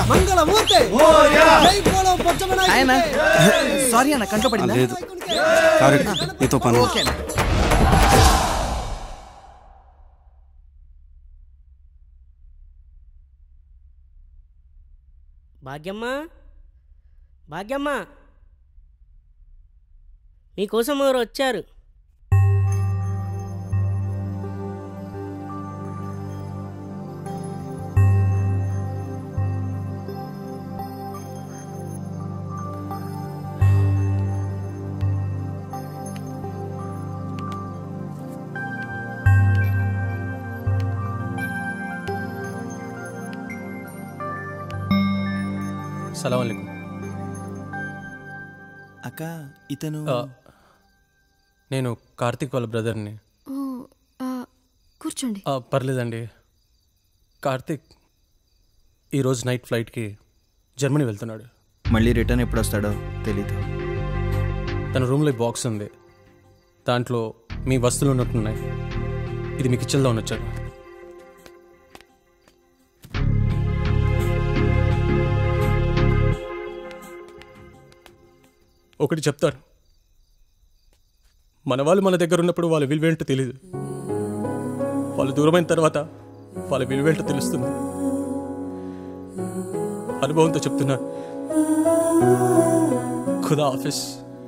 మంగళమూర్తి జై బోలో ఆయన పొచ్చమనాయుడికి. సారీ అన్న కంట్లో పడిందా లేదు కారెక్ట్ నీతో పని ఓకే అన్న. భాగ్యమ్మ భాగ్యమ్మ మీకోసం ఎవరు వచ్చారు సలాం అలైకుం అక్క ఇతను ఆ, నేను కార్తిక్ వాళ్ళ బ్రదర్ని ఓ, ఆ, కూర్చోండి ఆ, పర్లేదండి కార్తిక్ ఈరోజు నైట్ ఫ్లైట్కి జర్మనీ వెళ్తున్నాడు మళ్ళీ రిటర్న్ ఎప్పుడు వస్తాడో తెలీదు తన రూమ్లో ఈ బాక్స్ ఉంది దాంట్లో మీ వస్తువులు ఉన్నట్టున్నాయి ఇది మీకు ఇచ్చేద్దామని వచ్చాడు ఒకటి చెప్తాను మన వాళ్ళు మన దగ్గర ఉన్నప్పుడు వాళ్ళ విలువేంటో తెలియదు వాళ్ళు దూరమైన తర్వాత వాళ్ళ విలువేంటో తెలుస్తుంది అనుభవంతో చెప్తున్నాను ఖుదా ఆఫీస్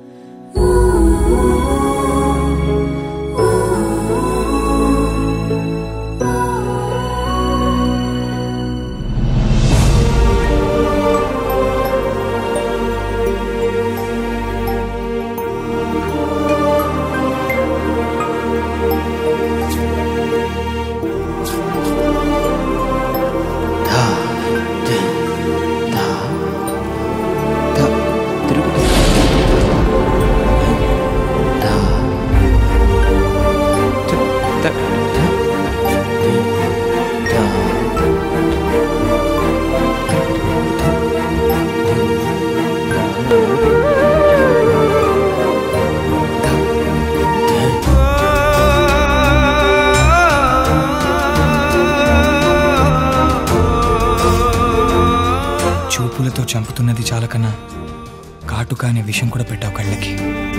చూపులతో చంపుతున్నది చాలకన్నా కాటుక అనే విషయం కూడా పెట్టావు కళ్ళకి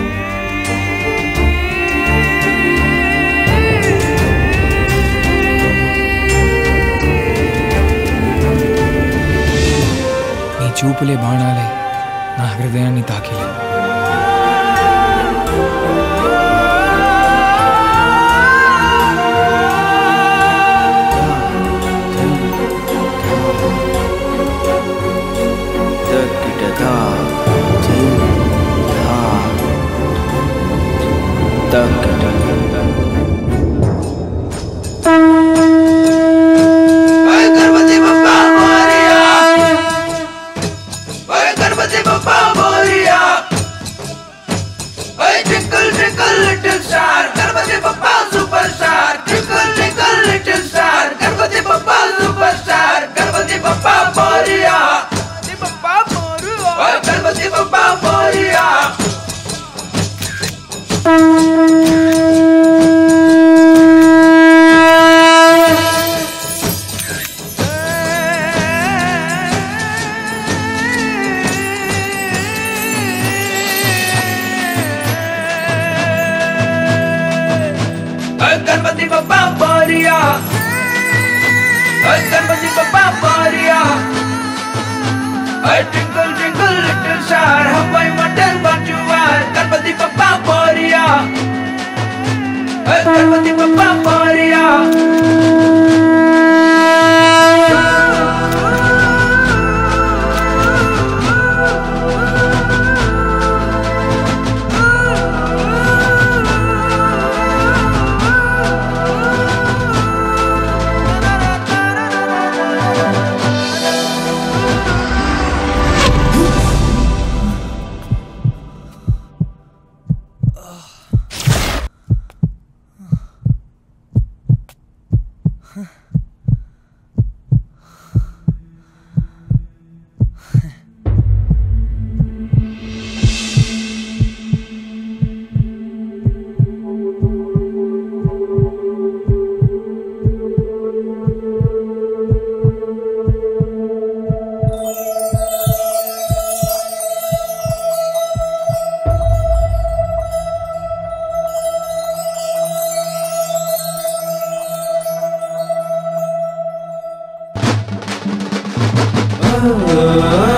నీ చూపులే బాణాలే నా హృదయాన్ని తాకిలే Ganpati Bappa Morya Ganpati Bappa Morya twinkle twinkle little star हवाई मटन बचुआर गणपति बप्पा मोरिया ఆ